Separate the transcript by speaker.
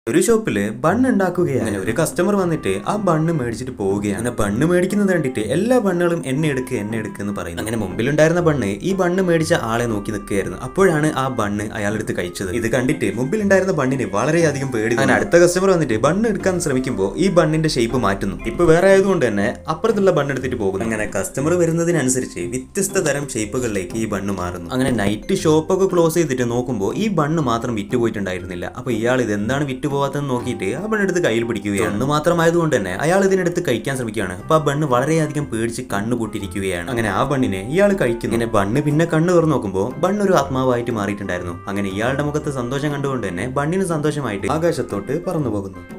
Speaker 1: ഒരു ഷോപ്പില് ബണ്ണ് ഉണ്ടാക്കുകയാണ് അങ്ങനെ ഒരു കസ്റ്റമർ വന്നിട്ട് ആ ബണ്ണ് മേടിച്ചിട്ട് പോവുകയാണ് അങ്ങനെ ബണ്ണ് മേടിക്കുന്നത് കണ്ടിട്ട് എല്ലാ ബണ്ണുകളും എന്നെ എടുക്ക് എന്നെ എടുക്ക് എന്ന് പറയുന്നു അങ്ങനെ മുമ്പിലുണ്ടായിരുന്ന ബണ്ണ് ഈ ബണ്ണ് മേടിച്ച ആളെ നോക്കി നിൽക്കുകയായിരുന്നു അപ്പോഴാണ് ആ ബണ്ണ് അയാളെടുത്ത് കഴിച്ചത് ഇത് കണ്ടിട്ട് മുമ്പിലുണ്ടായിരുന്ന ബണ്ണിന് വളരെയധികം പേടി അങ്ങനെ അടുത്ത കസ്റ്റമർ വന്നിട്ട് ബണ്ണ് എടുക്കാൻ ശ്രമിക്കുമ്പോൾ ഈ ബണ്ണിന്റെ ഷേപ്പ് മാറ്റുന്നു ഇപ്പൊ വേറെ ആയതുകൊണ്ട് തന്നെ അപ്പുറത്തുള്ള ബണ്ണ് എടുത്തിട്ട് പോകുന്നു അങ്ങനെ കസ്റ്റമർ വരുന്നതിനനുസരിച്ച് വ്യത്യസ്ത തരം ഷേപ്പുകളിലേക്ക് ഈ ബണ്ണ് മാറുന്നു അങ്ങനെ നൈറ്റ് ഷോപ്പൊക്കെ ക്ലോസ് ചെയ്തിട്ട് നോക്കുമ്പോൾ ഈ ബണ്ണ് മാത്രം വിറ്റ് പോയിട്ടുണ്ടായിരുന്നില്ല അപ്പൊ ഇയാൾ ഇത് എന്താണ് വിറ്റ് പോവാത്തെന്ന് നോക്കിയിട്ട് ആ ബണ്ണെടുത്ത് കയ്യിൽ പിടിക്കുകയാണ് ബണ്ണ് മാത്രമായതുകൊണ്ട് തന്നെ അയാൾ ഇതിനെടുത്ത് കഴിക്കാൻ ശ്രമിക്കുകയാണ് അപ്പൊ ആ ബണ്ണ് വളരെയധികം പേടിച്ച് കണ്ണ് പൊട്ടിയിരിക്കുകയാണ് അങ്ങനെ ആ ബണ്ണിനെ ഇയാൾ കഴിക്കുന്നു അങ്ങനെ ബണ്ണ് പിന്നെ കണ്ണ് തുറന്ന് നോക്കുമ്പോൾ ബണ്ണ് ഒരു ആത്മാവായിട്ട് മാറിയിട്ടുണ്ടായിരുന്നു അങ്ങനെ ഇയാളുടെ മുഖത്ത് സന്തോഷം കണ്ടുകൊണ്ട് തന്നെ ബണ്ണിന് സന്തോഷമായിട്ട് ആകാശത്തോട്ട് പറന്നു പോകുന്നു